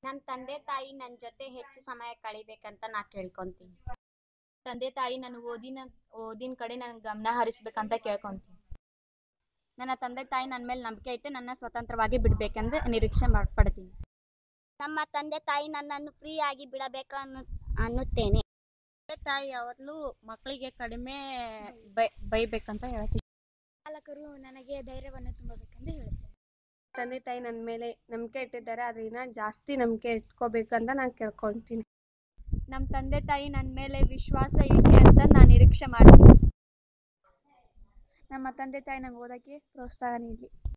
ನಮ್ ತಂದೆ ತಾಯಿ ನನ್ ಜೊತೆ ಹೆಚ್ಚು ಸಮಯ ಕಳಿಬೇಕಂತ ನಾ ಕೇಳ್ಕೊಂತೀನಿ ತಂದೆ ತಾಯಿ ನನ್ ಓದಿನ ಓದಿನ ಕಡೆ ನನ್ ಗಮನ ಹರಿಸ್ಬೇಕಂತ ಕೇಳ್ಕೊಂತೀನಿ ನನ್ನ ತಂದೆ ತಾಯಿ ನನ್ ಮೇಲೆ ನಂಬಿಕೆ ಇಟ್ಟು ನನ್ನ ಸ್ವತಂತ್ರವಾಗಿ ಬಿಡ್ಬೇಕೆಂದು ನಿರೀಕ್ಷೆ ಮಾಡ್ ಪಡ್ತೀನಿ ನಮ್ಮ ತಂದೆ ತಾಯಿ ನನ್ನನ್ನು ಫ್ರೀ ಆಗಿ ಬಿಡಬೇಕು ಅನ್ನು ಅನ್ನುತ್ತೇನೆ ತಂದೆ ತಾಯಿ ಯಾವಾಗ್ಲೂ ಮಕ್ಕಳಿಗೆ ಕಡಿಮೆ ಬೈ ಬೈಬೇಕಂತ ಹೇಳ್ತೀನಿ ಪಾಲಕರು ನನಗೆ ಧೈರ್ಯವನ್ನು ತುಂಬಬೇಕೆಂದು ಹೇಳುತ್ತೇನೆ ತಂದೆ ತಾಯಿ ನನ್ನ ಮೇಲೆ ನಂಬಿಕೆ ಇಟ್ಟಿದ್ದಾರೆ ಅದನ್ನ ಜಾಸ್ತಿ ನಂಬಿಕೆ ಇಟ್ಕೋಬೇಕಂತ ನಾನು ಕೇಳ್ಕೊಳ್ತೀನಿ ನಮ್ಮ ತಂದೆ ತಾಯಿ ನನ್ನ ಮೇಲೆ ವಿಶ್ವಾಸ ಇಡ್ಲಿ ಅಂತ ನಾನು ನಿರೀಕ್ಷೆ ಮಾಡ್ತೀನಿ ನಮ್ಮ ತಂದೆ ತಾಯಿ ನಂಗೆ ಓದೋಕ್ಕೆ ಪ್ರೋತ್ಸಾಹ ನೀಡಲಿ